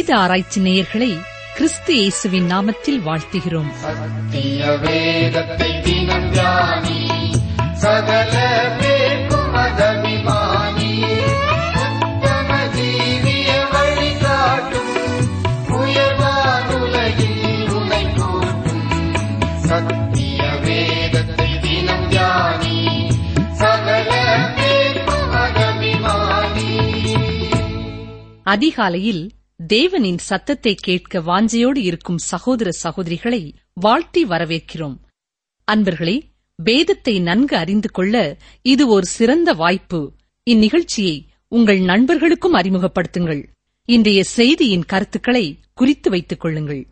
வேத ஆராய்ச்சி நேயர்களை கிறிஸ்து இயேசுவின் நாமத்தில் வாழ்த்துகிறோம் சத்திய வேதத்தை தினம் தியானி சகல பேர்க்கும் அதபிமானி உத்தம ஜீவிய வழிகாட்டும் உயர்வானுலகில் உனை போற்றும் சத்திய வேதத்தை தினம் தியானி சகல பேர்க்கும் அதபிமானி அதிகாலையில் தேவனின் சத்தத்தை கேட்க வாஞ்சையோடு இருக்கும் சகோதர சகோதரிகளை வாழ்த்தி வரவேற்கிறோம் அன்பர்களே வேதத்தை நன்கு அறிந்து கொள்ள இது ஒரு சிறந்த வாய்ப்பு இந்நிகழ்ச்சியை உங்கள் நண்பர்களுக்கும் அறிமுகப்படுத்துங்கள் இன்றைய செய்தியின் கருத்துக்களை குறித்து வைத்துக் கொள்ளுங்கள்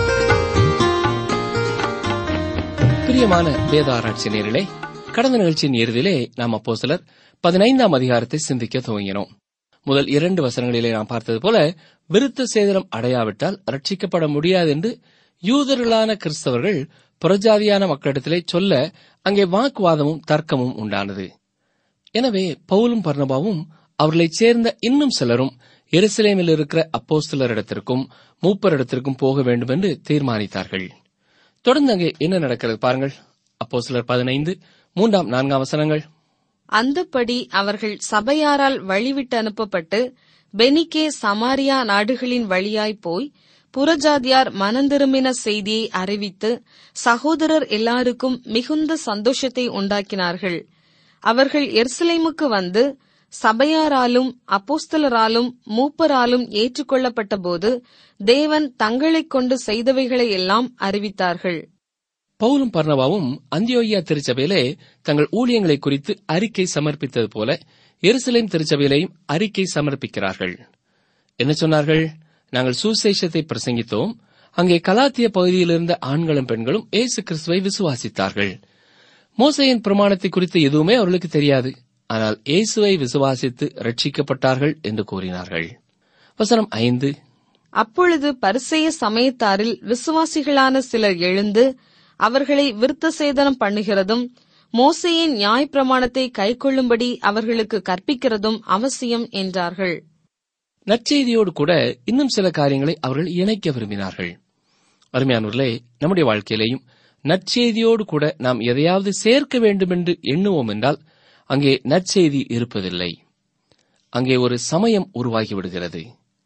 பிரியமான வேத ஆராய்ச்சி நேரிலே கடந்த நிகழ்ச்சியின் இறுதியிலே நாம் அப்போ சிலர் பதினைந்தாம் அதிகாரத்தை சிந்திக்க துவங்கினோம் முதல் இரண்டு வசனங்களிலே நாம் பார்த்தது போல விருத்த சேதனம் அடையாவிட்டால் ரட்சிக்கப்பட முடியாது என்று யூதர்களான கிறிஸ்தவர்கள் புறஜாதியான மக்களிடத்திலே சொல்ல அங்கே வாக்குவாதமும் தர்க்கமும் உண்டானது எனவே பவுலும் பர்ணபாவும் அவர்களைச் சேர்ந்த இன்னும் சிலரும் எருசலேமில் இருக்கிற அப்போஸ்தலரிடத்திற்கும் மூப்பரிடத்திற்கும் போக வேண்டும் என்று தீர்மானித்தார்கள் தொடர்ந்து அங்கே என்ன நடக்கிறது பாருங்கள் அப்போ சிலர் பதினைந்து மூன்றாம் நான்காம் வசனங்கள் அந்தப்படி அவர்கள் சபையாரால் வழிவிட்டு அனுப்பப்பட்டு பெனிக்கே சமாரியா நாடுகளின் வழியாய் போய் புறஜாதியார் மனந்திரும்பின செய்தியை அறிவித்து சகோதரர் எல்லாருக்கும் மிகுந்த சந்தோஷத்தை உண்டாக்கினார்கள் அவர்கள் எருசலேமுக்கு வந்து சபையாராலும் அப்போஸ்தலராலும் மூப்பராலும் ஏற்றுக்கொள்ளப்பட்டபோது தேவன் தங்களைக் கொண்டு செய்தவைகளை எல்லாம் அறிவித்தார்கள் பவுலும் பர்ணபாவும் அந்தியோகியா திருச்சபையிலே தங்கள் ஊழியங்களை குறித்து அறிக்கை சமர்ப்பித்தது போல எருசலேம் திருச்சபையிலேயும் அறிக்கை சமர்ப்பிக்கிறார்கள் என்ன சொன்னார்கள் நாங்கள் சுசேஷத்தை பிரசங்கித்தோம் அங்கே கலாத்திய பகுதியில் இருந்த ஆண்களும் பெண்களும் இயேசு கிறிஸ்துவை விசுவாசித்தார்கள் மோசையின் பிரமாணத்தை குறித்து எதுவுமே அவர்களுக்கு தெரியாது ஆனால் இயேசுவை விசுவாசித்து ரட்சிக்கப்பட்டார்கள் என்று கூறினார்கள் வசனம் ஐந்து அப்பொழுது பரிசேய சமயத்தாரில் விசுவாசிகளான சிலர் எழுந்து அவர்களை விருத்த சேதனம் பண்ணுகிறதும் மோசேயின் நியாயப்பிரமாணத்தை கைக்கொள்ளும்படி அவர்களுக்கு கற்பிக்கிறதும் அவசியம் என்றார்கள் நற்செய்தியோடு கூட இன்னும் சில காரியங்களை அவர்கள் இணைக்க விரும்பினார்கள் அருமையானவர்களே நம்முடைய வாழ்க்கையிலேயும் நற்செய்தியோடு கூட நாம் எதையாவது சேர்க்க வேண்டும் என்று எண்ணுவோம் என்றால் அங்கே நற்செய்தி இருப்பதில்லை அங்கே ஒரு சமயம் உருவாகி விடுகிறது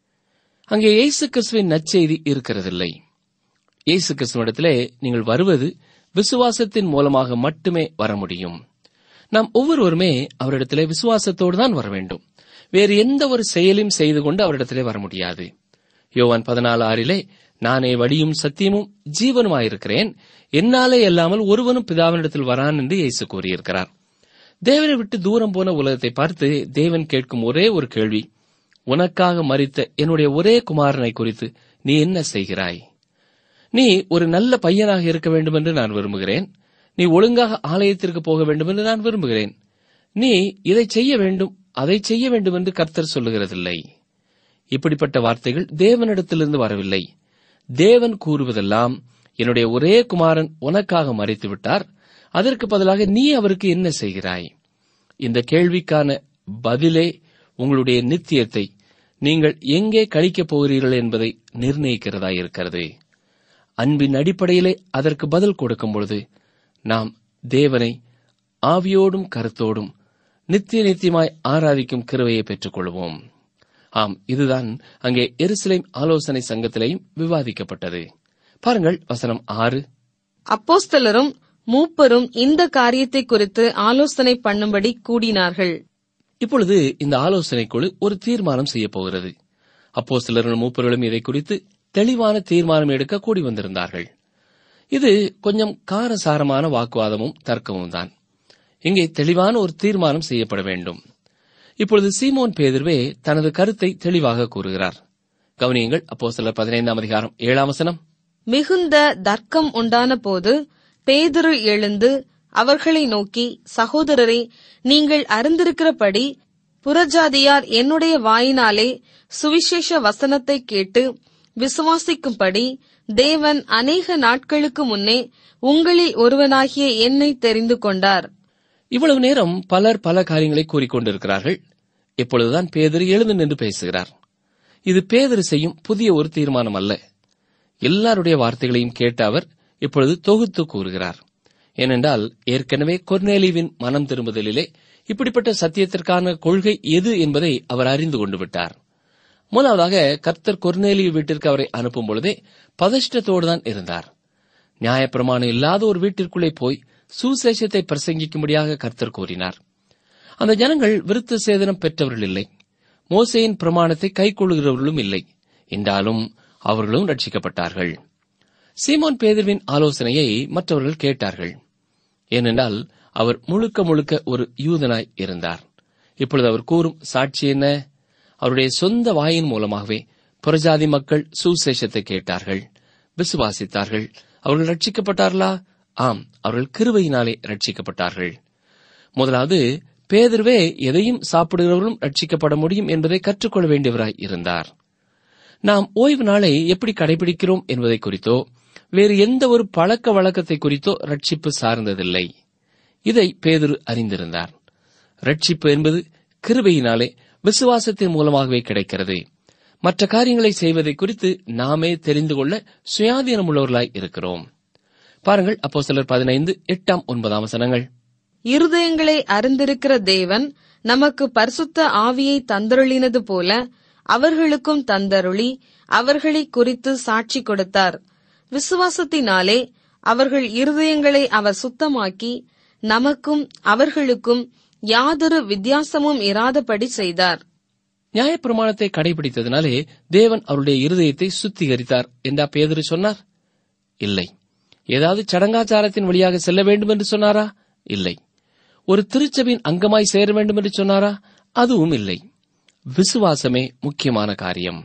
அங்கே இயேசு கிறிஸ்துவின் நற்செய்தி இருக்கிறதில்லை இயேசு கிறிஸ்துவிடத்திலே நீங்கள் வருவது விசுவாசத்தின் மூலமாக மட்டுமே வர முடியும் நாம் ஒவ்வொருவருமே அவரிடத்திலே விசுவாசத்தோடு தான் வர வேண்டும் வேறு எந்த ஒரு செயலையும் செய்து கொண்டு அவரிடத்திலே வர முடியாது யோவான் பதினாலு ஆறிலே நானே வடியும் சத்தியமும் ஜீவனுமாயிருக்கிறேன் என்னாலே அல்லாமல் ஒருவனும் பிதாவினிடத்தில் வரான் என்று இயேசு கூறியிருக்கிறார் தேவனை விட்டு தூரம் போன உலகத்தை பார்த்து தேவன் கேட்கும் ஒரே ஒரு கேள்வி உனக்காக மறித்த என்னுடைய ஒரே குமாரனை குறித்து நீ என்ன செய்கிறாய் நீ ஒரு நல்ல பையனாக இருக்க வேண்டும் என்று நான் விரும்புகிறேன் நீ ஒழுங்காக ஆலயத்திற்கு போக வேண்டும் என்று நான் விரும்புகிறேன் நீ இதை செய்ய வேண்டும் அதை செய்ய வேண்டும் என்று கர்த்தர் சொல்லுகிறதில்லை இப்படிப்பட்ட வார்த்தைகள் தேவனிடத்திலிருந்து வரவில்லை தேவன் கூறுவதெல்லாம் என்னுடைய ஒரே குமாரன் உனக்காக மறைத்து விட்டார் அதற்கு பதிலாக நீ அவருக்கு என்ன செய்கிறாய் இந்த கேள்விக்கான பதிலே உங்களுடைய நித்தியத்தை நீங்கள் எங்கே கழிக்கப் போகிறீர்கள் என்பதை நிர்ணயிக்கிறதா இருக்கிறது அன்பின் அடிப்படையிலே அதற்கு பதில் கொடுக்கும் பொழுது நாம் தேவனை ஆவியோடும் கருத்தோடும் நித்திய நித்தியமாய் ஆராதிக்கும் கிருவையை பெற்றுக் கொள்வோம் ஆம் இதுதான் அங்கே எருசலேம் ஆலோசனை சங்கத்திலேயும் விவாதிக்கப்பட்டது பாருங்கள் வசனம் ஆறு அப்போஸ்தலரும் மூப்பரும் இந்த காரியத்தை குறித்து ஆலோசனை பண்ணும்படி கூடினார்கள் இப்பொழுது இந்த ஆலோசனை குழு ஒரு தீர்மானம் செய்ய போகிறது அப்போ சிலரும் மூப்பர்களும் இதை குறித்து தெளிவான தீர்மானம் எடுக்க கூடி வந்திருந்தார்கள் இது கொஞ்சம் காரசாரமான வாக்குவாதமும் தர்க்கமும் தான் இங்கே தெளிவான ஒரு தீர்மானம் செய்யப்பட வேண்டும் இப்பொழுது சீமோன் பேதிர்வே தனது கருத்தை தெளிவாக கூறுகிறார் கவனியங்கள் அப்போ சிலர் பதினைந்தாம் அதிகாரம் ஏழாம் வசனம் மிகுந்த தர்க்கம் உண்டான போது பேதுரு எழுந்து அவர்களை நோக்கி சகோதரரே நீங்கள் அறிந்திருக்கிறபடி புறஜாதியார் என்னுடைய வாயினாலே சுவிசேஷ வசனத்தை கேட்டு விசுவாசிக்கும்படி தேவன் அநேக நாட்களுக்கு முன்னே உங்களில் ஒருவனாகிய என்னை தெரிந்து கொண்டார் இவ்வளவு நேரம் பலர் பல காரியங்களை கூறிக்கொண்டிருக்கிறார்கள் இப்பொழுதுதான் பேதர் எழுந்து நின்று பேசுகிறார் இது பேதரு செய்யும் புதிய ஒரு தீர்மானம் அல்ல எல்லாருடைய வார்த்தைகளையும் கேட்ட அவர் இப்பொழுது தொகுத்து கூறுகிறார் ஏனென்றால் ஏற்கனவே கொர்நேலிவின் மனம் திரும்புதலிலே இப்படிப்பட்ட சத்தியத்திற்கான கொள்கை எது என்பதை அவர் அறிந்து கொண்டு விட்டார் முதலாவதாக கர்த்தர் கொர்நேலியு வீட்டிற்கு அவரை அனுப்பும் பொழுதே பதஷ்டத்தோடு தான் இருந்தார் நியாயப்பிரமாணம் இல்லாத ஒரு வீட்டிற்குள்ளே போய் சுசேஷத்தை பிரசங்கிக்கும்படியாக கர்த்தர் கூறினார் அந்த ஜனங்கள் விருத்த சேதனம் பெற்றவர்கள் இல்லை மோசேயின் பிரமாணத்தை கைக்கொள்கிறவர்களும் இல்லை என்றாலும் அவர்களும் ரட்சிக்கப்பட்டார்கள் சீமோன் பேதர்வின் ஆலோசனையை மற்றவர்கள் கேட்டார்கள் ஏனென்றால் அவர் முழுக்க முழுக்க ஒரு யூதனாய் இருந்தார் இப்பொழுது அவர் கூறும் சாட்சி என்ன அவருடைய சொந்த வாயின் மூலமாகவே புறஜாதி மக்கள் சுசேஷத்தை கேட்டார்கள் விசுவாசித்தார்கள் அவர்கள் ரட்சிக்கப்பட்டார்களா ஆம் அவர்கள் கிருபையினாலே ரட்சிக்கப்பட்டார்கள் முதலாவது பேதர்வே எதையும் சாப்பிடுகிறவர்களும் ரட்சிக்கப்பட முடியும் என்பதை கற்றுக்கொள்ள வேண்டியவராய் இருந்தார் நாம் ஓய்வு நாளை எப்படி கடைபிடிக்கிறோம் என்பதை குறித்தோ வேறு எந்த ஒரு பழக்க வழக்கத்தை குறித்தோ ரட்சிப்பு சார்ந்ததில்லை இதை பேதுரு அறிந்திருந்தார் ரட்சிப்பு என்பது கிருபையினாலே விசுவாசத்தின் மூலமாகவே கிடைக்கிறது மற்ற காரியங்களை செய்வதை குறித்து நாமே தெரிந்து கொள்ள சுயாதீனமுள்ளவர்களாய் இருக்கிறோம் பாருங்கள் அப்போ சிலர் பதினைந்து எட்டாம் ஒன்பதாம் வசனங்கள் இருதயங்களை அறிந்திருக்கிற தேவன் நமக்கு பரிசுத்த ஆவியை தந்தருளினது போல அவர்களுக்கும் தந்தருளி அவர்களை குறித்து சாட்சி கொடுத்தார் விசுவாசத்தினாலே அவர்கள் இருதயங்களை அவர் சுத்தமாக்கி நமக்கும் அவர்களுக்கும் யாதொரு வித்தியாசமும் இராதபடி செய்தார் நியாயப்பிரமாணத்தை கடைபிடித்ததினாலே தேவன் அவருடைய இருதயத்தை சுத்திகரித்தார் என்றா பேதுரு சொன்னார் இல்லை ஏதாவது சடங்காச்சாரத்தின் வழியாக செல்ல வேண்டும் என்று சொன்னாரா இல்லை ஒரு திருச்சபையின் அங்கமாய் சேர வேண்டும் என்று சொன்னாரா அதுவும் இல்லை விசுவாசமே முக்கியமான காரியம்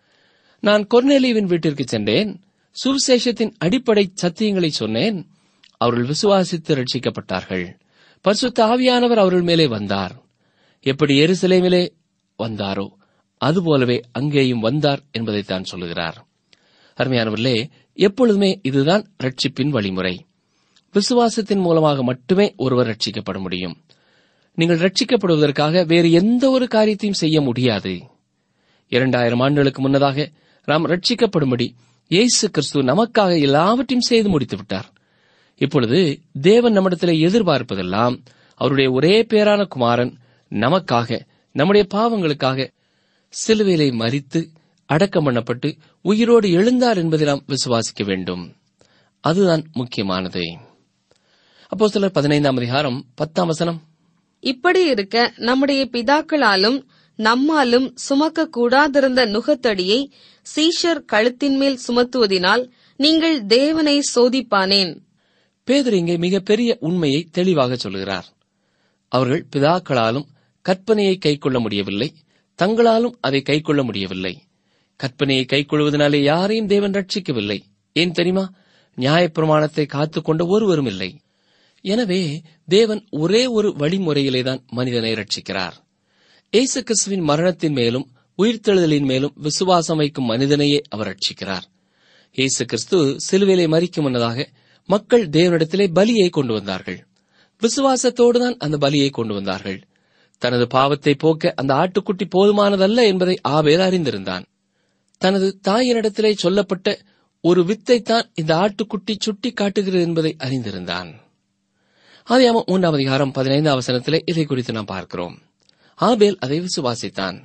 நான் கொர்நேலியுவின் வீட்டிற்கு சென்றேன் சுவிசேஷத்தின் அடிப்படை சத்தியங்களை சொன்னேன் அவர்கள் விசுவாசித்து ரட்சிக்கப்பட்டார்கள் பரிசுத்த ஆவியானவர் அவர்கள் மேலே வந்தார் எப்படி எருசலேமிலே வந்தாரோ அதுபோலவே அங்கேயும் வந்தார் என்பதைத்தான் சொல்லுகிறார் அருமையானவர்களே எப்பொழுதுமே இதுதான் ரட்சிப்பின் வழிமுறை விசுவாசத்தின் மூலமாக மட்டுமே ஒருவர் ரட்சிக்கப்பட முடியும் நீங்கள் ரட்சிக்கப்படுவதற்காக வேறு எந்த ஒரு காரியத்தையும் செய்ய முடியாது இரண்டாயிரம் ஆண்டுகளுக்கு முன்னதாக நாம் ரட்சிக்கப்படும்படி இயேசு கிறிஸ்து நமக்காக எல்லாவற்றையும் செய்து முடித்து விட்டார் இப்பொழுது தேவன் நம்மிடத்தில் எதிர்பார்ப்பதெல்லாம் அவருடைய ஒரே பேரான குமாரன் நமக்காக நம்முடைய பாவங்களுக்காக சிலுவையிலே மறித்து அடக்கம் பண்ணப்பட்டு உயிரோடு எழுந்தார் என்பதை நாம் விசுவாசிக்க வேண்டும் அதுதான் முக்கியமானது அப்போ சிலர் பதினைந்தாம் அதிகாரம் பத்தாம் வசனம் இப்படி இருக்க நம்முடைய பிதாக்களாலும் நம்மாலும் சுமக்க கூடாதிருந்த நுகத்தடியை சீஷர் கழுத்தின் மேல் சுமத்துவதினால் நீங்கள் தேவனை சோதிப்பானேன் பேதர் இங்கே மிகப்பெரிய உண்மையை தெளிவாக சொல்கிறார் அவர்கள் பிதாக்களாலும் கற்பனையை கைக்கொள்ள முடியவில்லை தங்களாலும் அதை கைக்கொள்ள முடியவில்லை கற்பனையை கைக்கொள்வதனாலே யாரையும் தேவன் ரட்சிக்கவில்லை ஏன் தெரியுமா நியாயப்பிரமாணத்தை காத்துக்கொண்ட ஒருவரும் இல்லை எனவே தேவன் ஒரே ஒரு வழிமுறையிலேதான் மனிதனை ரட்சிக்கிறார் இயேசு கிறிஸ்துவின் மரணத்தின் மேலும் உயிர்த்தெழுதலின் மேலும் விசுவாசம் வைக்கும் மனிதனையே அவர் ரட்சிக்கிறார் இயேசு கிறிஸ்து சிலுவையிலே மறிக்கும் முன்னதாக மக்கள் தேவனிடத்திலே பலியை கொண்டு வந்தார்கள் விசுவாசத்தோடு தான் அந்த பலியை கொண்டு வந்தார்கள் தனது பாவத்தை போக்க அந்த ஆட்டுக்குட்டி போதுமானதல்ல என்பதை ஆபேல் அறிந்திருந்தான் தனது தாயினிடத்திலே சொல்லப்பட்ட ஒரு வித்தைத்தான் இந்த ஆட்டுக்குட்டி சுட்டி காட்டுகிறது என்பதை அறிந்திருந்தான் ஆதியாமம் மூன்றாம் அதிகாரம் பதினைந்தாம் வசனத்திலே இதை குறித்து நாம் பார்க்கிறோம் ஆபேல் அதை விசுவாசித்தான்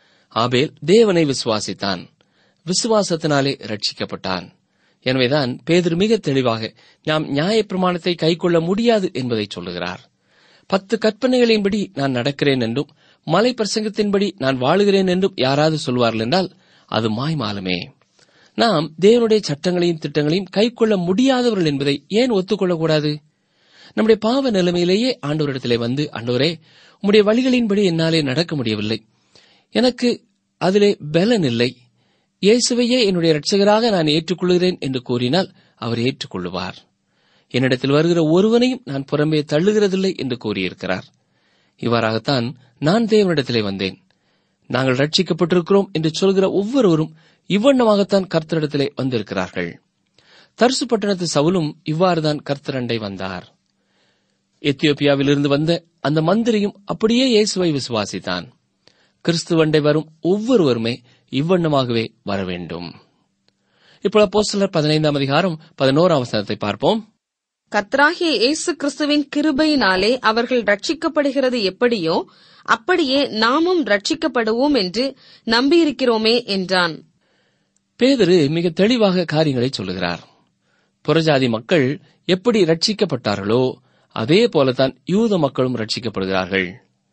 ஆபேல் தேவனை விசுவாசித்தான் விசுவாசத்தினாலே ரட்சிக்கப்பட்டான் எனவேதான் பேதர் மிக தெளிவாக நாம் நியாயப்பிரமாணத்தை கைக்கொள்ள முடியாது என்பதை சொல்லுகிறார் பத்து கற்பனைகளின்படி நான் நடக்கிறேன் என்றும் மலை பிரசங்கத்தின்படி நான் வாழுகிறேன் என்றும் யாராவது சொல்வார்கள் என்றால் அது மாய்மாலமே நாம் தேவனுடைய சட்டங்களையும் திட்டங்களையும் கைக்கொள்ள முடியாதவர்கள் என்பதை ஏன் ஒத்துக்கொள்ளக்கூடாது நம்முடைய பாவ நிலைமையிலேயே ஆண்டவரிடத்திலே வந்து ஆண்டவரே உம்முடைய வழிகளின்படி என்னாலே நடக்க முடியவில்லை எனக்கு அதிலே பலன் இல்லை இயேசுவையே என்னுடைய இரட்சகராக நான் ஏற்றுக்கொள்கிறேன் என்று கூறினால் அவர் ஏற்றுக்கொள்ளுவார் என்னிடத்தில் வருகிற ஒருவனையும் நான் புறம்பே தள்ளுகிறதில்லை என்று கூறியிருக்கிறார் இவ்வாறாகத்தான் நான் தேவனிடத்திலே வந்தேன் நாங்கள் ரட்சிக்கப்பட்டிருக்கிறோம் என்று சொல்கிற ஒவ்வொருவரும் இவ்வண்ணமாகத்தான் கர்த்தரிடத்திலே வந்திருக்கிறார்கள் தர்சு பட்டணத்து சவுலும் இவ்வாறுதான் கர்த்தரண்டை வந்தார் எத்தியோப்பியாவிலிருந்து வந்த அந்த மந்திரியும் அப்படியே இயேசுவை விசுவாசித்தான் கிறிஸ்துவண்டை வரும் ஒவ்வொருவருமே இவ்வண்ணமாகவே வர வேண்டும் இப்போ அப்போஸ்தலர் பதினைந்தாம் அதிகாரம் பதினோராம் வசனத்தை பார்ப்போம் கர்த்தராகிய இயேசு கிறிஸ்துவின் கிருபையினாலே அவர்கள் ரட்சிக்கப்படுகிறது எப்படியோ அப்படியே நாமும் ரட்சிக்கப்படுவோம் என்று நம்பியிருக்கிறோமே என்றான் பேதுரு மிக தெளிவாக காரியங்களை சொல்லுகிறார் புறஜாதி மக்கள் எப்படி ரட்சிக்கப்பட்டார்களோ அதே போலத்தான் யூத மக்களும் ரட்சிக்கப்படுகிறார்கள்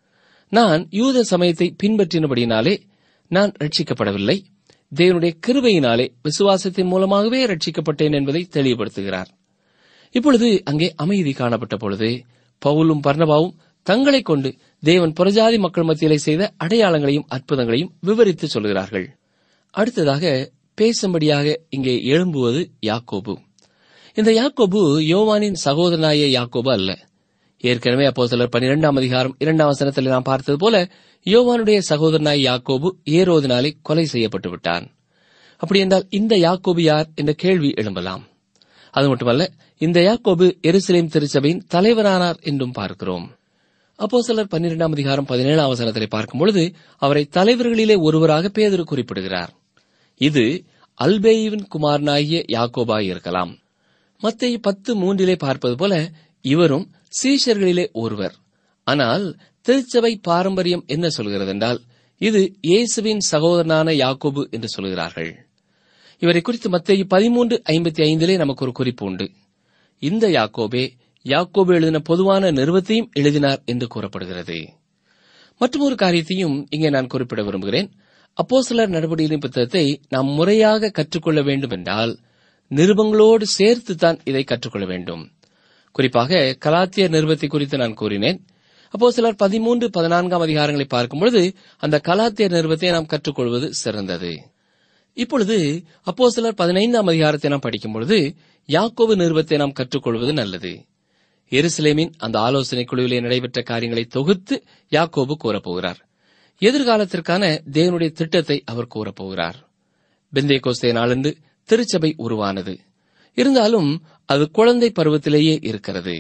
நான் யூத சமயத்தை பின்பற்றினபடியினாலே நான் ரட்சிக்கப்படவில்லை தேவனுடைய கிருபையினாலே விசுவாசத்தின் மூலமாகவே ரட்சிக்கப்பட்டேன் என்பதை தெளிவுபடுத்துகிறார் இப்பொழுது அங்கே அமைதி காணப்பட்ட பொழுது பவுலும் பர்ணபாவும் தங்களைக் கொண்டு தேவன் புறஜாதி மக்கள் மத்தியிலே செய்த அடையாளங்களையும் அற்புதங்களையும் விவரித்து சொல்கிறார்கள் அடுத்ததாக பேசும்படியாக இங்கே எழும்புவது யாக்கோபு இந்த யாக்கோபு யோவானின் சகோதரனாய யாக்கோபு அல்ல ஏற்கனவே அப்போ சிலர் பன்னிரெண்டாம் அதிகாரம் இரண்டாம் வசனத்தில் நாம் பார்த்தது போல யோவானுடைய சகோதரனாய் யாக்கோபு ஏரோதினாலே கொலை செய்யப்பட்டு விட்டான் அப்படி என்றால் இந்த யாக்கோபு யார் என்ற கேள்வி எழும்பலாம் அது மட்டுமல்ல இந்த யாக்கோபு எருசலேம் திருச்சபையின் தலைவரானார் என்றும் பார்க்கிறோம் அப்போ சிலர் பன்னிரெண்டாம் அதிகாரம் பதினேழாம் அவசரத்தை பார்க்கும் பொழுது அவரை தலைவர்களிலே ஒருவராக பேதரு குறிப்பிடுகிறார் இது அல்பேயுவின் குமாரனாகிய யாக்கோபாய் இருக்கலாம் மத்திய பத்து மூன்றிலே பார்ப்பது போல இவரும் சீஷர்களிலே ஒருவர் ஆனால் திருச்சபை பாரம்பரியம் என்ன சொல்கிறது என்றால் இது இயேசுவின் சகோதரனான யாக்கோபு என்று சொல்கிறார்கள் இவரை குறித்து மத்திய பதிமூன்று ஐம்பத்தி ஐந்திலே நமக்கு ஒரு குறிப்பு உண்டு இந்த யாக்கோபே யாக்கோபு எழுதின பொதுவான நிறுவத்தையும் எழுதினார் என்று கூறப்படுகிறது மற்றும் ஒரு காரியத்தையும் இங்கே நான் குறிப்பிட விரும்புகிறேன் அப்போஸ்தலர் நடவடிக்கையின் புத்தகத்தை நாம் முறையாக கற்றுக்கொள்ள வேண்டும் என்றால் நிருபங்களோடு சேர்த்துத்தான் இதை கற்றுக்கொள்ள வேண்டும் குறிப்பாக கலாத்திய நிருபத்தை குறித்து நான் கூறினேன் அப்போ சிலர் பதிமூன்று பதினான்காம் அதிகாரங்களை பார்க்கும்பொழுது அந்த கலாத்திய நிருபத்தை நாம் கற்றுக்கொள்வது சிறந்தது இப்பொழுது அப்போ சிலர் பதினைந்தாம் அதிகாரத்தை நாம் படிக்கும் பொழுது யாக்கோபு நிருபத்தை நாம் கற்றுக்கொள்வது நல்லது எருசலேமின் அந்த ஆலோசனை குழுவிலே நடைபெற்ற காரியங்களை தொகுத்து யாக்கோபு கூறப்போகிறார் எதிர்காலத்திற்கான தேவனுடைய திட்டத்தை அவர் கூறப்போகிறார் பெந்தே கோஸ்தே நாளன்று திருச்சபை உருவானது இருந்தாலும் அது குழந்தை பருவத்திலேயே இருக்கிறது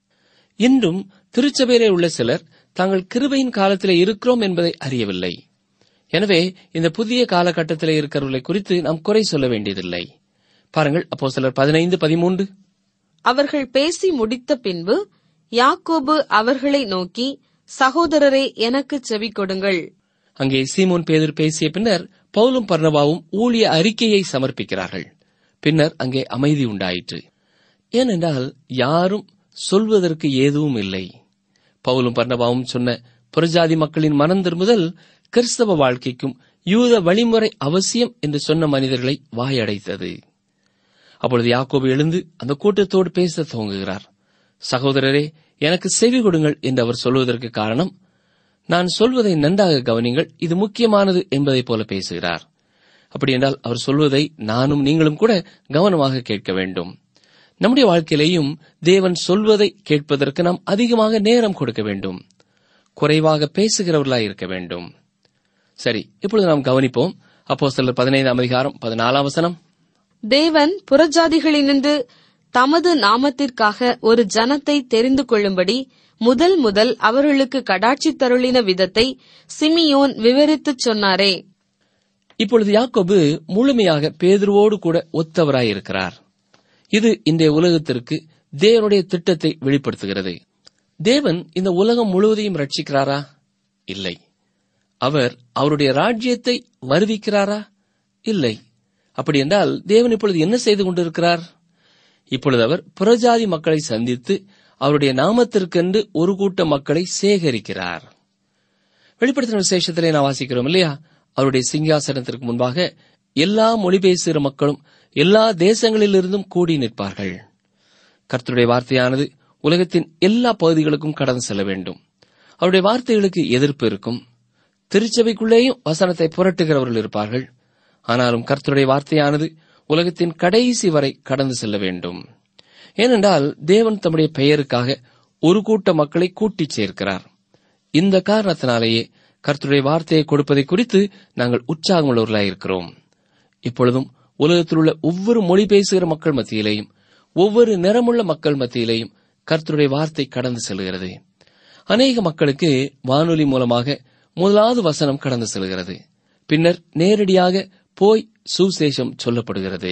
இன்றும் திருச்சபையிலே உள்ள சிலர் தாங்கள் கிருபையின் காலத்திலே இருக்கிறோம் என்பதை அறியவில்லை எனவே இந்த புதிய காலகட்டத்திலே இருக்கிறவர்களை குறித்து நாம் குறை சொல்ல வேண்டியதில்லை பாருங்கள் அப்போ சிலர் பதினைந்து பதிமூன்று அவர்கள் பேசி முடித்த பின்பு யாக்கோபு அவர்களை நோக்கி சகோதரரே எனக்கு செவி கொடுங்கள் அங்கே சீமோன் பேதர் பேசிய பின்னர் பவுலும் பர்ணபாவும் ஊழிய அறிக்கையை சமர்ப்பிக்கிறார்கள் பின்னர் அங்கே அமைதி உண்டாயிற்று ஏனென்றால் யாரும் சொல்வதற்கு எதுவும் இல்லை பவுலும் பர்ணபாவும் சொன்ன புறஜாதி மக்களின் மனம் திரும்புதல் கிறிஸ்தவ வாழ்க்கைக்கும் யூத வழிமுறை அவசியம் என்று சொன்ன மனிதர்களை வாயடைத்தது அப்பொழுது யாக்கோபு எழுந்து அந்த கூட்டத்தோடு பேச துவங்குகிறார் சகோதரரே எனக்கு செவி கொடுங்கள் என்று அவர் சொல்வதற்கு காரணம் நான் சொல்வதை நன்றாக கவனிங்கள் இது முக்கியமானது என்பதைப் போல பேசுகிறார் அப்படி என்றால் அவர் சொல்வதை நானும் நீங்களும் கூட கவனமாக கேட்க வேண்டும் நம்முடைய வாழ்க்கையிலேயும் தேவன் சொல்வதை கேட்பதற்கு நாம் அதிகமாக நேரம் கொடுக்க வேண்டும் குறைவாக பேசுகிறவர்களாய் இருக்க வேண்டும் சரி இப்பொழுது நாம் கவனிப்போம் அப்போ சிலர் பதினைந்தாம் அதிகாரம் பதினாலாம் வசனம் தேவன் புறஜாதிகளினின்று தமது நாமத்திற்காக ஒரு ஜனத்தை தெரிந்து கொள்ளும்படி முதல் முதல் அவர்களுக்கு கடாட்சி தருளின விதத்தை சிமியோன் விவரித்துச் சொன்னாரே இப்பொழுது யாக்கோபு முழுமையாக பேதுருவோடு கூட ஒத்தவராயிருக்கிறார் இது இன்றைய உலகத்திற்கு தேவனுடைய திட்டத்தை வெளிப்படுத்துகிறது தேவன் இந்த உலகம் முழுவதையும் ரட்சிக்கிறாரா இல்லை அவர் அவருடைய ராஜ்யத்தை வருவிக்கிறாரா இல்லை அப்படி என்றால் தேவன் இப்பொழுது என்ன செய்து கொண்டிருக்கிறார் இப்பொழுது அவர் புறஜாதி மக்களை சந்தித்து அவருடைய நாமத்திற்கென்று ஒரு கூட்ட மக்களை சேகரிக்கிறார் வெளிப்படுத்தின விசேஷத்திலே நான் வாசிக்கிறோம் இல்லையா அவருடைய சிங்காசனத்திற்கு முன்பாக எல்லா மொழி பேசுகிற மக்களும் எல்லா தேசங்களிலிருந்தும் கூடி நிற்பார்கள் கர்த்தருடைய வார்த்தையானது உலகத்தின் எல்லா பகுதிகளுக்கும் கடந்து செல்ல வேண்டும் அவருடைய வார்த்தைகளுக்கு எதிர்ப்பு இருக்கும் திருச்சபைக்குள்ளேயும் வசனத்தை புரட்டுகிறவர்கள் இருப்பார்கள் ஆனாலும் கர்த்தருடைய வார்த்தையானது உலகத்தின் கடைசி வரை கடந்து செல்ல வேண்டும் ஏனென்றால் தேவன் தம்முடைய பெயருக்காக ஒரு கூட்ட மக்களை கூட்டிச் சேர்க்கிறார் இந்த காரணத்தினாலேயே கர்த்தருடைய வார்த்தையை கொடுப்பதை குறித்து நாங்கள் உற்சாகமுள்ளவர்களாயிருக்கிறோம் இப்பொழுதும் உலகத்தில் உள்ள ஒவ்வொரு மொழி பேசுகிற மக்கள் மத்தியிலேயும் ஒவ்வொரு நிறமுள்ள மக்கள் மத்தியிலேயும் கர்த்தருடைய வார்த்தை கடந்து செல்கிறது அநேக மக்களுக்கு வானொலி மூலமாக முதலாவது வசனம் கடந்து செல்கிறது பின்னர் நேரடியாக போய் சுசேஷம் சொல்லப்படுகிறது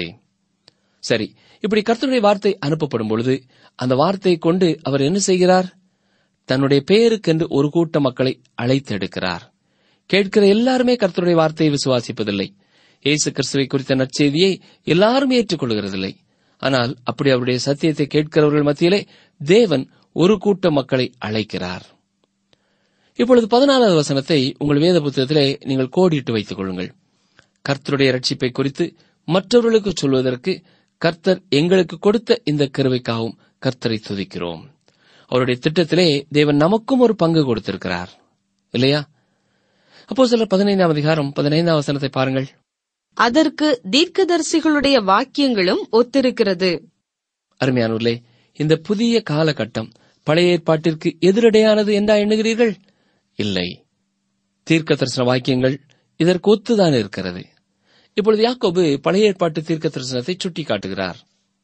சரி இப்படி கர்த்தருடைய வார்த்தை அனுப்பப்படும் பொழுது அந்த வார்த்தையை கொண்டு அவர் என்ன செய்கிறார் தன்னுடைய பெயருக்கென்று ஒரு கூட்ட மக்களை அழைத்தெடுக்கிறார் கேட்கிற எல்லாருமே கர்த்தருடைய வார்த்தையை விசுவாசிப்பதில்லை இயேசு கிறிஸ்துவை குறித்த நற்செய்தியை எல்லாரும் ஏற்றுக்கொள்கிறதில்லை ஆனால் அப்படி அவருடைய சத்தியத்தை கேட்கிறவர்கள் மத்தியிலே தேவன் ஒரு கூட்ட மக்களை அழைக்கிறார் இப்பொழுது பதினாலாவது வசனத்தை உங்கள் வேத புத்தகத்திலே நீங்கள் கோடிட்டு வைத்துக் கொள்ளுங்கள் கர்த்தருடைய ரட்சிப்பை குறித்து மற்றவர்களுக்கு சொல்வதற்கு கர்த்தர் எங்களுக்கு கொடுத்த இந்த கருவைக்காகவும் கர்த்தரை துதிக்கிறோம் அவருடைய திட்டத்திலே தேவன் நமக்கும் ஒரு பங்கு கொடுத்திருக்கிறார் இல்லையா அப்போ சிலர் பதினைந்தாம் அதிகாரம் பதினைந்தாம் வசனத்தை பாருங்கள் அதற்கு தீர்க்கதரிசிகளுடைய வாக்கியங்களும் ஒத்திருக்கிறது அருமையானூர்களே இந்த புதிய காலகட்டம் பழைய ஏற்பாட்டிற்கு எதிரடையானது என்றா எண்ணுகிறீர்கள் இல்லை தீர்க்க தரிசன வாக்கியங்கள் இதற்கு ஒத்துதான் இருக்கிறது இப்பொழுது யாக்கோபு பழைய ஏற்பாட்டு தீர்க்க தரிசனத்தை சுட்டிக்காட்டுகிறார்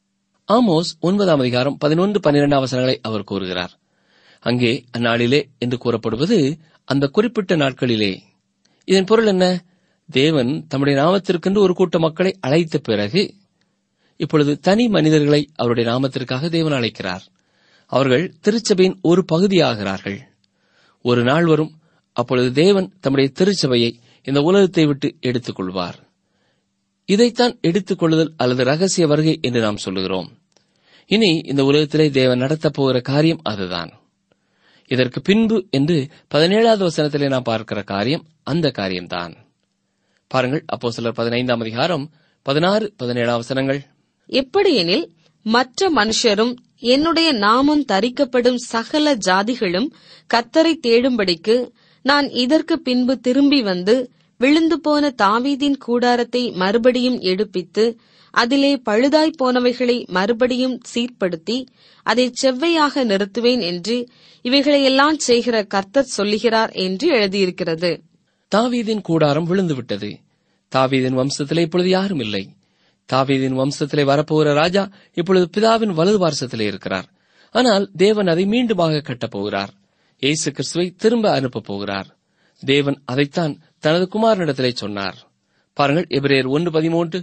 ஆமோஸ் ஒன்பதாம் அதிகாரம் பதினொன்று பன்னிரெண்டாம் வசனங்களை அவர் கூறுகிறார் அங்கே அந்நாளிலே என்று கூறப்படுவது அந்த குறிப்பிட்ட நாட்களிலே இதன் பொருள் என்ன தேவன் தம்முடைய நாமத்திற்கென்று ஒரு கூட்ட மக்களை அழைத்த பிறகு இப்பொழுது தனி மனிதர்களை அவருடைய நாமத்திற்காக தேவன் அழைக்கிறார் அவர்கள் திருச்சபையின் ஒரு பகுதியாகிறார்கள் ஒரு நாள் வரும் அப்பொழுது தேவன் தம்முடைய திருச்சபையை இந்த உலகத்தை விட்டு எடுத்துக் கொள்வார் இதைத்தான் எடுத்துக் கொள்ளுதல் அல்லது ரகசிய வருகை என்று நாம் சொல்லுகிறோம் இனி இந்த உலகத்திலே தேவன் நடத்தப் போகிற காரியம் அதுதான் இதற்கு பின்பு என்று பதினேழாவது வசனத்திலே நாம் பார்க்கிற காரியம் அந்த காரியம்தான் பாருங்கள் அப்போ சிலர் பதினைந்தாம் அதிகாரம் பதினாறு பதினேழாம் வசனங்கள் எப்படியெனில் மற்ற மனுஷரும் என்னுடைய நாமம் தரிக்கப்படும் சகல ஜாதிகளும் கத்தரை தேடும்படிக்கு நான் இதற்கு பின்பு திரும்பி வந்து விழுந்து போன தாவீதின் கூடாரத்தை மறுபடியும் எடுப்பித்து அதிலே பழுதாய் போனவைகளை மறுபடியும் சீர்படுத்தி அதை செவ்வையாக நிறுத்துவேன் என்று இவைகளையெல்லாம் செய்கிற கர்த்தர் சொல்லுகிறார் என்று எழுதியிருக்கிறது தாவீதின் கூடாரம் விழுந்துவிட்டது தாவீதின் வம்சத்திலே இப்பொழுது யாரும் இல்லை தாவீதின் வம்சத்திலே வரப்போகிற ராஜா இப்பொழுது பிதாவின் வலது பார்சத்திலே இருக்கிறார் ஆனால் தேவன் அதை மீண்டுமாக கட்டப் போகிறார் இயேசு கிறிஸ்துவை திரும்ப அனுப்பப் போகிறார் தேவன் அதைத்தான் தனது குமாரனிடத்திலே சொன்னார் பாருங்கள் எபிரேயர் ஒன்று பதிமூன்று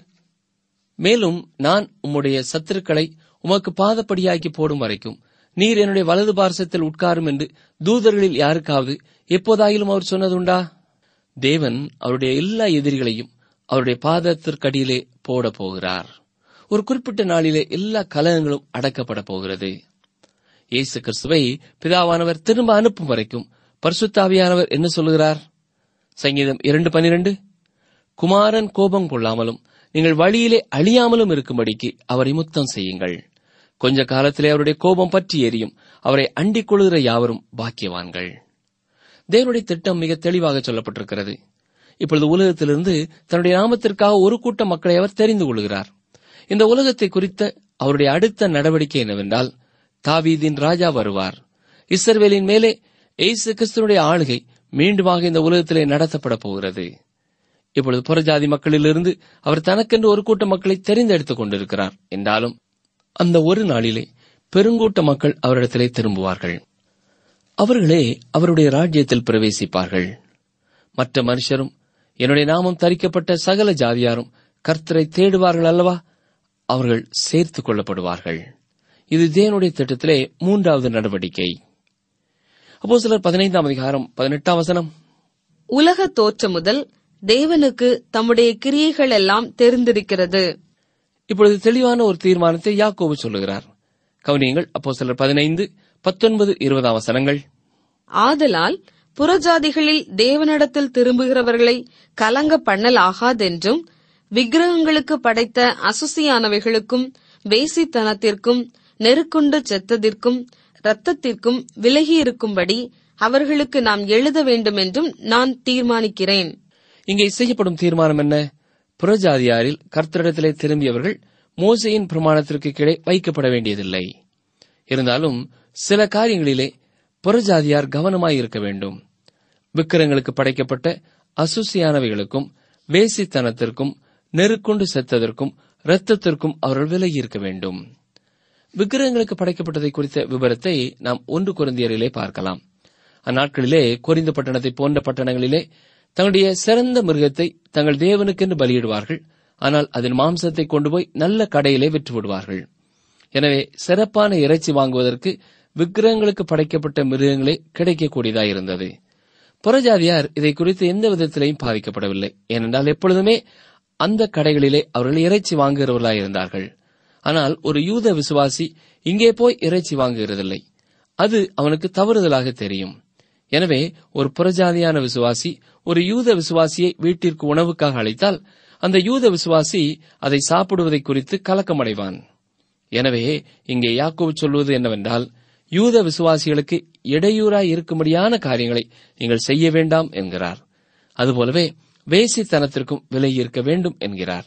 மேலும் நான் உம்முடைய சத்துருக்களை உமக்கு பாதப்படியாக்கி போடும் வரைக்கும் நீர் என்னுடைய வலது பார்சத்தில் உட்காரும் என்று தூதர்களில் யாருக்காவது எப்போதாயிலும் அவர் சொன்னதுண்டா தேவன் அவருடைய எல்லா எதிரிகளையும் அவருடைய பாதத்திற்கடியிலே போட போகிறார் ஒரு குறிப்பிட்ட நாளிலே எல்லா கலகங்களும் அடக்கப்பட போகிறது இயேசு கிறிஸ்துவை பிதாவானவர் திரும்ப அனுப்பும் வரைக்கும் பரிசுத்தாவியானவர் என்ன சொல்லுகிறார் சங்கீதம் இரண்டு பனிரெண்டு குமாரன் கோபம் கொள்ளாமலும் நீங்கள் வழியிலே அழியாமலும் இருக்கும்படிக்கு அவரை முத்தம் செய்யுங்கள் கொஞ்ச காலத்திலே அவருடைய கோபம் பற்றி எரியும் அவரை அண்டிக் கொள்கிற யாவரும் பாக்கியவான்கள் தேவனுடைய திட்டம் மிக தெளிவாக சொல்லப்பட்டிருக்கிறது இப்பொழுது உலகத்திலிருந்து தன்னுடைய நாமத்திற்காக ஒரு கூட்ட மக்களை அவர் தெரிந்து கொள்கிறார் இந்த உலகத்தை குறித்த அவருடைய அடுத்த நடவடிக்கை என்னவென்றால் தாவீதின் ராஜா வருவார் இஸ்ரவேலின் மேலே இயேசு கிறிஸ்துவனுடைய ஆளுகை மீண்டுமாக இந்த உலகத்திலே நடத்தப்பட போகிறது இப்பொழுது புறஜாதி மக்களிலிருந்து அவர் தனக்கென்று ஒரு கூட்ட மக்களை தெரிந்தெடுத்துக் கொண்டிருக்கிறார் என்றாலும் அந்த ஒரு நாளிலே பெருங்கூட்ட மக்கள் அவரிடத்திலே திரும்புவார்கள் அவர்களே அவருடைய ராஜ்யத்தில் பிரவேசிப்பார்கள் மற்ற மனுஷரும் என்னுடைய நாமம் தரிக்கப்பட்ட சகல ஜாதியாரும் கர்த்தரை தேடுவார்கள் அல்லவா அவர்கள் சேர்த்துக் கொள்ளப்படுவார்கள் இது தேவனுடைய திட்டத்திலே மூன்றாவது நடவடிக்கை அப்போ சிலர் பதினைந்தாம் அதிகாரம் பதினெட்டாம் வசனம் உலக தோற்றம் முதல் தேவனுக்கு தம்முடைய கிரியைகள் எல்லாம் தெரிந்திருக்கிறது இப்பொழுது தெளிவான ஒரு தீர்மானத்தை யாக்கோபு சொல்லுகிறார் கவனியங்கள் அப்போ சிலர் பதினைந்து பத்தொன்பது இருபதாம் வசனங்கள் ஆதலால் புறஜாதிகளில் தேவனிடத்தில் திரும்புகிறவர்களை கலங்க பண்ணல் ஆகாதென்றும் விக்கிரகங்களுக்கு படைத்த அசுசியானவைகளுக்கும் வேசித்தனத்திற்கும் நெருக்குண்டு செத்ததிற்கும் இரத்தத்திற்கும் விலகியிருக்கும்படி அவர்களுக்கு நாம் எழுத வேண்டுமென்றும் நான் தீர்மானிக்கிறேன் இங்கே செய்யப்படும் தீர்மானம் என்ன புறஜாதியாரில் கர்த்தரிடத்திலே திரும்பியவர்கள் மோசையின் பிரமாணத்திற்கு கீழே வைக்கப்பட வேண்டியதில்லை இருந்தாலும் சில காரியங்களிலே புறஜாதியார் கவனமாய் இருக்க வேண்டும் விக்கிரங்களுக்கு படைக்கப்பட்ட அசுசியானவைகளுக்கும் வேசித்தனத்திற்கும் நெருக்குண்டு செத்ததற்கும் இரத்தத்திற்கும் அவர்கள் விலகி இருக்க வேண்டும் விக்கிரகங்களுக்கு படைக்கப்பட்டதை குறித்த விவரத்தை நாம் ஒன்று குருந்தியரிலே பார்க்கலாம் அந்நாட்களிலே கொரிந்த பட்டணத்தை போன்ற பட்டணங்களிலே தங்களுடைய சிறந்த மிருகத்தை தங்கள் தேவனுக்கென்று பலியிடுவார்கள் ஆனால் அதன் மாம்சத்தை கொண்டு போய் நல்ல கடையிலே விற்று விடுவார்கள் எனவே சிறப்பான இறைச்சி வாங்குவதற்கு விக்கிரகங்களுக்கு படைக்கப்பட்ட மிருகங்களே கிடைக்கக்கூடியதாயிருந்தது புறஜாதியார் இதை குறித்து எந்த விதத்திலையும் பாதிக்கப்படவில்லை ஏனென்றால் எப்பொழுதுமே அந்த கடைகளிலே அவர்கள் இறைச்சி வாங்குகிறவர்களாயிருந்தார்கள் ஆனால் ஒரு யூத விசுவாசி இங்கே போய் இறைச்சி வாங்குகிறதில்லை அது அவனுக்கு தவறுதலாக தெரியும் எனவே ஒரு புறஜாதியான விசுவாசி ஒரு யூத விசுவாசியை வீட்டிற்கு உணவுக்காக அழைத்தால் அந்த யூத விசுவாசி அதை சாப்பிடுவதை குறித்து கலக்கமடைவான் எனவே இங்கே யாக்கோபு சொல்வது என்னவென்றால் யூத விசுவாசிகளுக்கு இடையூறாய் இருக்கும்படியான காரியங்களை நீங்கள் செய்ய வேண்டாம் என்கிறார் அதுபோலவே வேசித்தனத்திற்கும் விலை இருக்க வேண்டும் என்கிறார்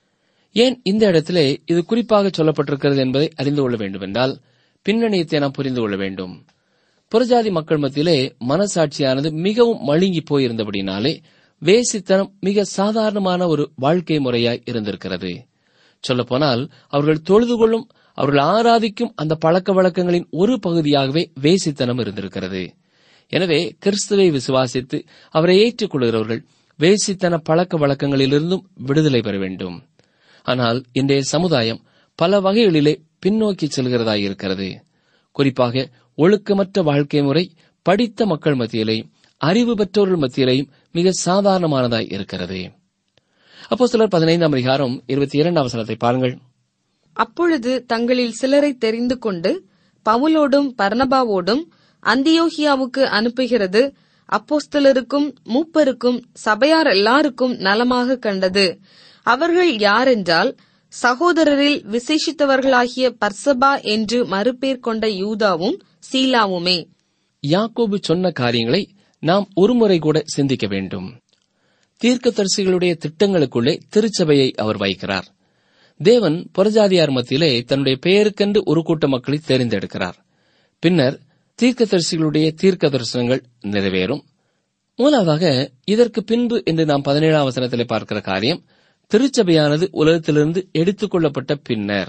ஏன் இந்த இடத்திலே இது குறிப்பாக சொல்லப்பட்டிருக்கிறது என்பதை அறிந்து கொள்ள வேண்டுமென்றால் பின்னணியத்தை நாம் புரிந்து கொள்ள வேண்டும் புறஜாதி மக்கள் மத்தியிலே மனசாட்சியானது மிகவும் மழுங்கி போயிருந்தபடினாலே வேசித்தனம் மிக சாதாரணமான ஒரு வாழ்க்கை முறையாய் இருந்திருக்கிறது சொல்லப்போனால் அவர்கள் தொழுது கொள்ளும் அவர்கள் ஆராதிக்கும் அந்த பழக்க வழக்கங்களின் ஒரு பகுதியாகவே வேசித்தனம் இருந்திருக்கிறது எனவே கிறிஸ்துவை விசுவாசித்து அவரை ஏற்றுக்கொள்கிறவர்கள் வேசித்தன பழக்க வழக்கங்களிலிருந்தும் விடுதலை பெற வேண்டும் ஆனால் இன்றைய சமுதாயம் பல வகைகளிலே பின்னோக்கி செல்கிறதாய் இருக்கிறது குறிப்பாக ஒழுக்கமற்ற வாழ்க்கை முறை படித்த மக்கள் மத்தியிலேயும் அறிவு பெற்றோர்கள் மத்தியிலேயும் மிக சாதாரணமானதாய் இருக்கிறது அப்போ சிலர் பதினைந்தாம் அதிகாரம் இருபத்தி இரண்டாம் வசனத்தை பாருங்கள் அப்பொழுது தங்களில் சிலரை தெரிந்து கொண்டு பவுலோடும் பர்னபாவோடும் அந்தியோகியாவுக்கு அனுப்புகிறது அப்போஸ்தலருக்கும் மூப்பருக்கும் சபையார் எல்லாருக்கும் நலமாக கண்டது அவர்கள் யாரென்றால் சகோதரரில் விசேஷித்தவர்களாகிய பர்சபா என்று மறுபேர் கொண்ட யூதாவும் சீலாவுமே யாக்கோபு சொன்ன காரியங்களை நாம் ஒருமுறை கூட சிந்திக்க வேண்டும் தீர்க்கதரிசிகளுடைய திட்டங்களுக்குள்ளே திருச்சபையை அவர் வைக்கிறார் தேவன் புறஜாதியார் மத்தியிலே தன்னுடைய பெயருக்கென்று ஒரு கூட்ட மக்களை தேர்ந்தெடுக்கிறார் பின்னர் தீர்க்கதரிசிகளுடைய தீர்க்க தரிசனங்கள் நிறைவேறும் மூலாவதாக இதற்கு பின்பு என்று நாம் பதினேழாம் வசனத்திலே பார்க்கிற காரியம் திருச்சபையானது உலகத்திலிருந்து எடுத்துக் கொள்ளப்பட்ட பின்னர்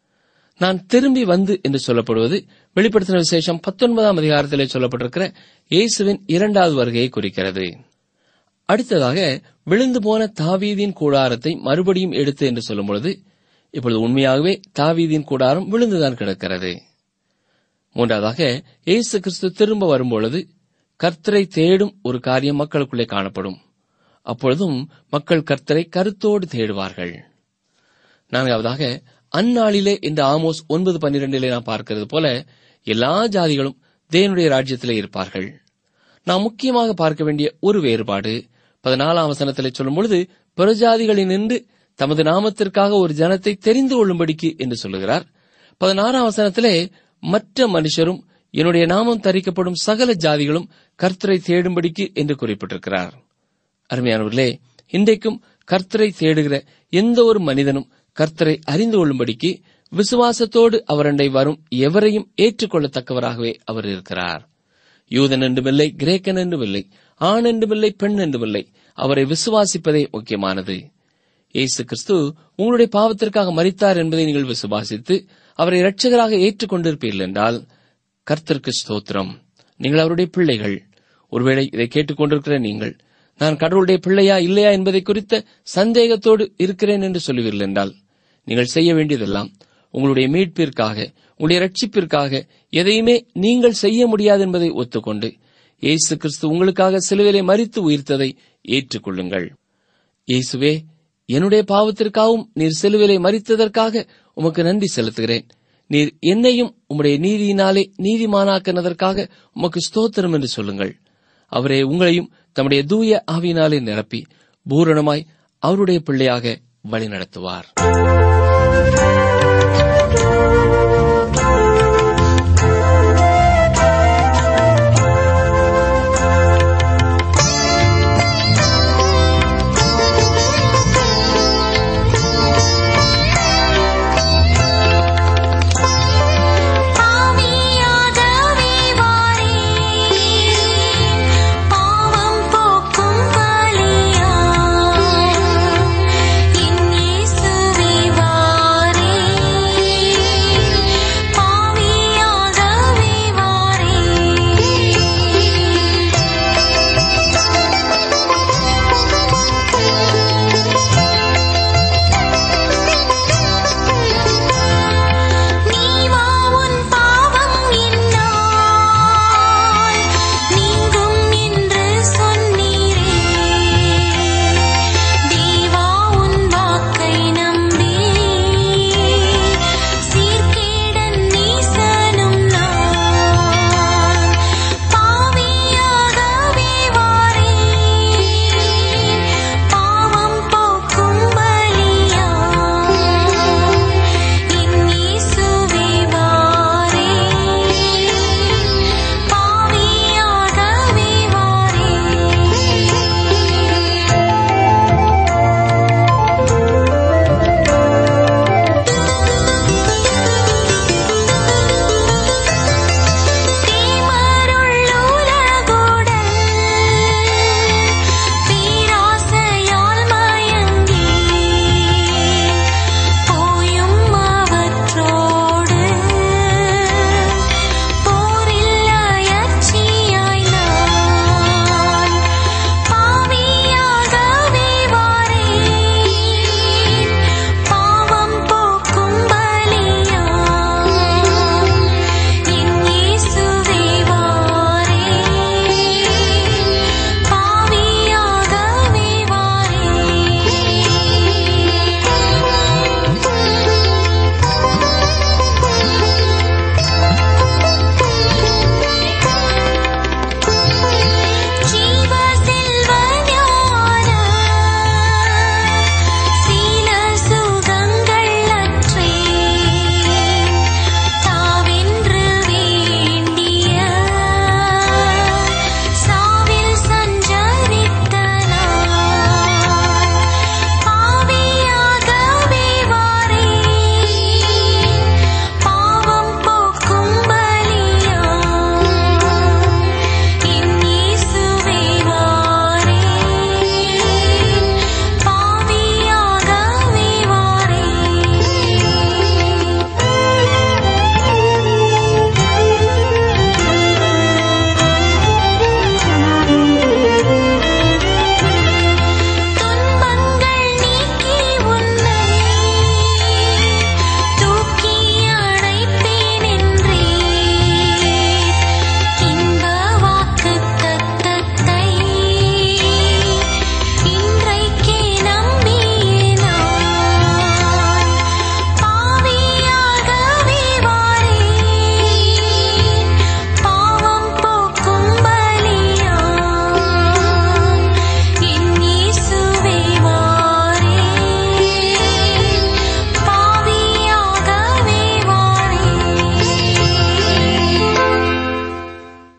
நான் திரும்பி வந்து என்று சொல்லப்படுவது வெளிப்படுத்தின விசேஷம் பத்தொன்பதாம் அதிகாரத்திலே சொல்லப்பட்டிருக்கிற இயேசுவின் இரண்டாவது வருகையை குறிக்கிறது அடுத்ததாக விழுந்து போன தாவீதின் கூடாரத்தை மறுபடியும் எடுத்து என்று சொல்லும் பொழுது இப்பொழுது உண்மையாகவே தாவீதின் கூடாரம் விழுந்துதான் கிடக்கிறது மூன்றாவதாக இயேசு கிறிஸ்து திரும்ப வரும்பொழுது கர்த்தரை தேடும் ஒரு காரியம் மக்களுக்குள்ளே காணப்படும் அப்பொழுதும் மக்கள் கர்த்தரை கருத்தோடு தேடுவார்கள் நான்காவதாக அந்நாளிலே இந்த ஆமோஸ் ஒன்பது பன்னிரண்டிலே நாம் பார்க்கிறது போல எல்லா ஜாதிகளும் தேவனுடைய ராஜ்யத்திலே இருப்பார்கள் நாம் முக்கியமாக பார்க்க வேண்டிய ஒரு வேறுபாடு பதினாலாம் வசனத்திலே சொல்லும் பொழுது புறஜாதிகளினின்று தமது நாமத்திற்காக ஒரு ஜனத்தை தெரிந்து கொள்ளும்படிக்கு என்று சொல்லுகிறார் பதினாறாம் வசனத்திலே மற்ற மனுஷரும் என்னுடைய நாமம் தரிக்கப்படும் சகல ஜாதிகளும் கர்த்தரை தேடும்படிக்கு என்று குறிப்பிட்டிருக்கிறார் அருமையானவர்களே இன்றைக்கும் கர்த்தரை தேடுகிற எந்த ஒரு மனிதனும் கர்த்தரை அறிந்து கொள்ளும்படிக்கு விசுவாசத்தோடு அவரண்டை வரும் எவரையும் ஏற்றுக்கொள்ளத்தக்கவராகவே அவர் இருக்கிறார் யூதன் என்றுமில்லை கிரேக்கன் என்றுமில்லை ஆண் என்றுமில்லை பெண் என்றுமில்லை அவரை விசுவாசிப்பதே முக்கியமானது இயேசு கிறிஸ்து உங்களுடைய பாவத்திற்காக மரித்தார் என்பதை நீங்கள் விசுவாசித்து அவரை இரட்சகராக ஏற்றுக்கொண்டிருப்பீர்கள் என்றால் கர்த்தருக்கு ஸ்தோத்திரம் நீங்கள் அவருடைய பிள்ளைகள் ஒருவேளை இதை கேட்டுக்கொண்டிருக்கிற நீங்கள் நான் கடவுளுடைய பிள்ளையா இல்லையா என்பதை குறித்த சந்தேகத்தோடு இருக்கிறேன் என்று சொல்லுவீர்கள் என்றால் நீங்கள் செய்ய வேண்டியதெல்லாம் உங்களுடைய மீட்பிற்காக உங்களுடைய ரட்சிப்பிற்காக எதையுமே நீங்கள் செய்ய முடியாது என்பதை ஒத்துக்கொண்டு இயேசு கிறிஸ்து உங்களுக்காக சிலுவிலை மறித்து உயிர்த்ததை ஏற்றுக்கொள்ளுங்கள் இயேசுவே என்னுடைய பாவத்திற்காகவும் நீர் சிலுவிலை மறித்ததற்காக உமக்கு நன்றி செலுத்துகிறேன் நீர் என்னையும் உம்முடைய நீதியினாலே நீதிமானாக்கினதற்காக உமக்கு ஸ்தோத்திரம் என்று சொல்லுங்கள் அவரே உங்களையும் தம்முடைய தூய ஆவியினாலே நிரப்பி பூரணமாய் அவருடைய பிள்ளையாக வழிநடத்துவார் பாவியாகவே வாரே பாவம் போக்கும் பலியா என் இயேசுவே வாரே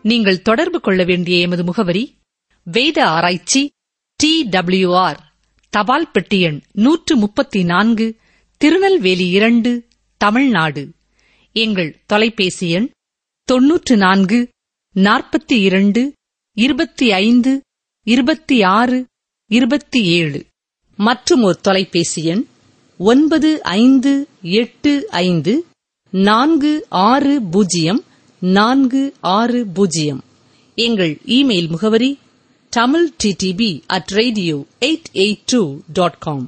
நீங்கள் தொடர்பு கொள்ள வேண்டிய எமது முகவரி வேத ஆராய்ச்சி டி ஆர் தபால் பெட்டி எண் நூற்று முப்பத்தி நான்கு திருநெல்வேலி இரண்டு தமிழ்நாடு எங்கள் தொலைபேசி எண் தொன்னூற்று நான்கு நாற்பத்தி இரண்டு இருபத்தி ஐந்து இருபத்தி ஆறு இருபத்தி ஏழு மற்றும் ஒரு தொலைபேசி எண் ஒன்பது ஐந்து எட்டு ஐந்து நான்கு ஆறு பூஜ்ஜியம் நான்கு ஆறு பூஜ்ஜியம் எங்கள் இமெயில் முகவரி Tamil DTP at radio eight eight two dot com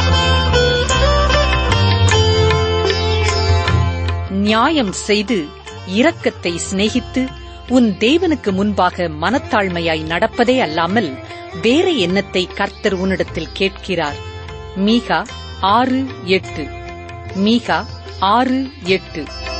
நியாயம் செய்து இரக்கத்தை சிநேகித்து உன் தேவனுக்கு முன்பாக மனத்தாழ்மையாய் நடப்பதே அல்லாமல் வேற எண்ணத்தை கர்த்தர் உன்னிடத்தில் கேட்கிறார் மீகா ஆறு எட்டு மீகா ஆறு எட்டு